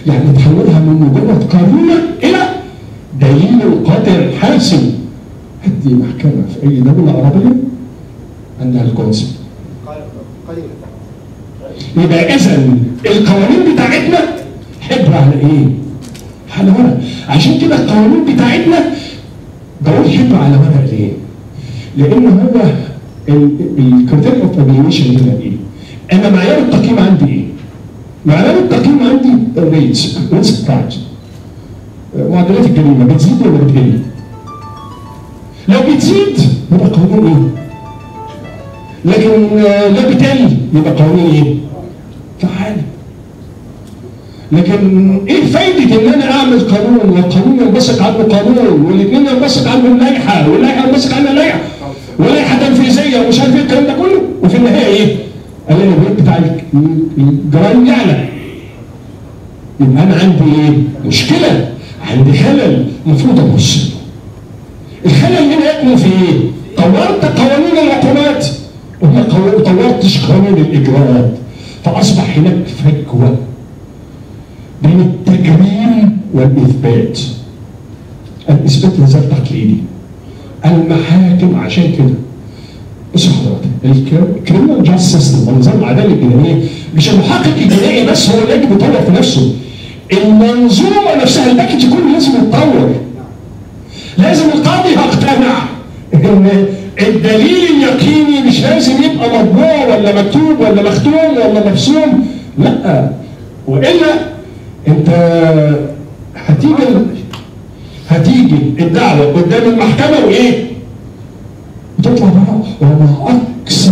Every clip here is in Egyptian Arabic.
يعني تحولها من مجرد قانون الى دليل قاطع حاسم هدي محكمه في اي دوله عربيه عندها الكونسبت قليلا يبقى اذا القوانين بتاعتنا حبر على ايه؟ على ورق عشان كده القوانين بتاعتنا بقول حبر على ورق ليه؟ لان هو الكريتيريا اوف ابليشن هنا ايه؟ انا معيار التقييم عندي ايه؟ معيار التقييم عندي الريتس ريتس برايس معدلات الجريمه بتزيد ولا بتقل؟ لو بتزيد يبقى قانون ايه؟ لكن آه، لا بتقل يبقى قانون ايه؟ تعالى لكن ايه فايده ان انا اعمل قانون والقانون ينبثق عنه قانون والاثنين ينبثق عنهم لائحه واللائحه ينبثق عنها لائحه ولائحه تنفيذيه ومش عارف ايه الكلام ده كله وفي النهايه ايه؟ قال لي الريت بتاع الجرائم يعلى يبقى انا عندي ايه؟ مشكله عندي خلل المفروض ابص له. الخلل هنا يكمن في ايه؟ طورت قوانين العقوبات وما قو- طورتش قانون الاجراءات فاصبح هناك فجوه بين التجريم والاثبات الاثبات نزال تقليدي المحاكم عشان كده بص حضرتك الكريمنال جاست سيستم او نظام العداله الجنائيه مش المحقق الجنائي بس هو اللي يجب يطور في نفسه المنظومه نفسها الباكج كله لازم يتطور لازم القاضي يقتنع ان الدليل اليقيني مش لازم يبقى مطبوع ولا مكتوب ولا مختوم ولا مرسوم لا والا انت هتيجي هتيجي الدعوه قدام المحكمه وايه؟ وتطلع براءه وما اكثر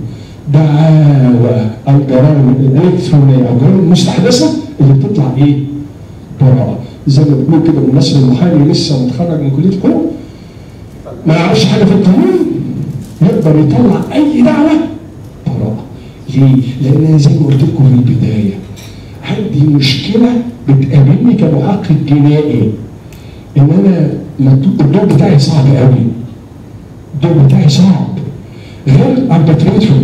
دعاوى الجرائم الالكترونيه او الجرائم المستحدثه اللي بتطلع ايه؟ براءه زي ما بنقول كده الممثل المحامي لسه متخرج من كليه الحقوق ما يعرفش حاجه في القانون يقدر يطلع اي دعوه براءه ليه؟ لان أنا زي ما قلت لكم في البدايه عندي مشكله بتقابلني كمحقق جنائي ان انا مكتوب- الدور بتاعي صعب قوي الدور بتاعي صعب غير الاربتريتور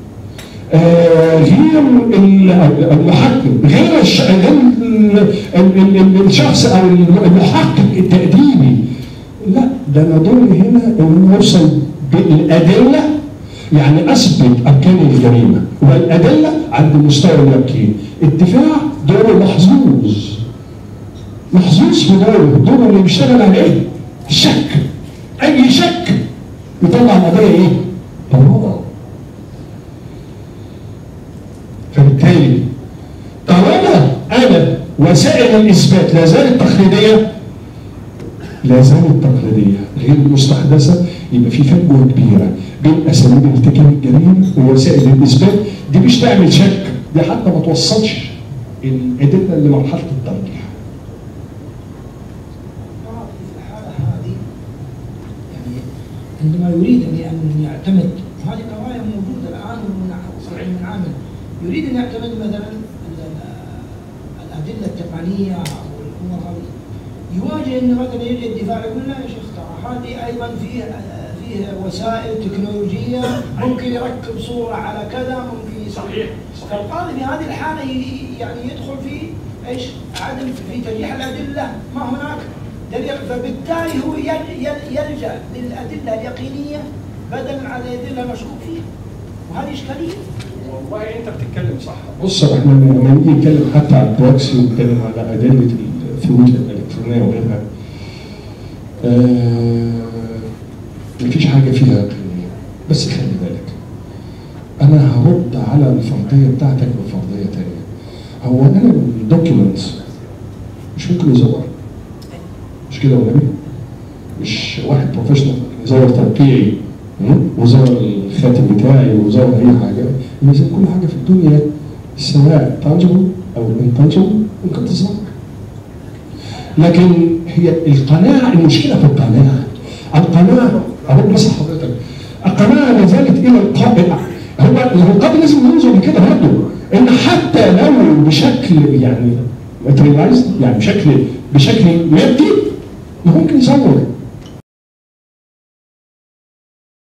آه غير ال- المحكم غير الش- غير ال- ال- ال- ال- الشخص او المحقق التأديبي لا ده انا دوري هنا ان اوصل بالادله يعني اثبت اركان الجريمه والادله عند مستوى اليقين الدفاع دوره محظوظ محظوظ في دوره دوره اللي بيشتغل على ايه؟ الشك اي شك يطلع القضيه ايه؟ براءه فبالتالي طالما انا وسائل الاثبات لا زالت تقليديه لا زالت تقليديه غير مستحدثه يبقى في فجوه كبيره بين اساليب ارتكاب الجريمه ووسائل الاثبات دي مش تعمل شك دي حتى ما توصلش الادله لمرحله الترجيح في الحالة هذه يعني عندما يريد أن أن يعتمد وهذه قضايا موجودة الآن ومن صحيح من عامل يريد أن يعتمد مثلا ال- ال- الأدلة التقنية أو الأمور هذه يواجه أن مثلا يجي الدفاع يقول لا يا شيخ ترى هذه أيضا فيه فيه وسائل تكنولوجية ممكن يركب صورة على كذا ممكن يسوي صحيح فالقاضي في هذه الحالة ي- يعني يدخل في ايش؟ عدم في ترجيح الأدلة ما هناك دليل فبالتالي هو يل- يل- يلجأ للأدلة اليقينية بدلا عن الأدلة المشكوك فيها وهذه إشكالية والله انت بتتكلم صح بص احنا لما نيجي نتكلم حتى على الدراكس ونتكلم على ادله الثبوت الالكترونيه وغيرها آه مفيش حاجه فيها يقينيه بس خلي بالك انا هرد على الفرضيه بتاعتك بفرضيه تانية هو انا الدوكيومنت مش ممكن يزور مش كده ولا ايه؟ مش واحد بروفيشنال يزور توقيعي م? وزور الخاتم بتاعي وزور اي حاجه لازم كل حاجه في الدنيا سواء تانجبل او انتانجبل ممكن تظهر لكن هي القناعه المشكله في القناعه القناعه اهو بس حضرتك القناعه ما زالت الى القاضي هو هو القاضي لازم ينظر لكده برضه ان حتى لو بشكل يعني ماتريلايزد يعني بشكل بشكل مادي ما ممكن يصور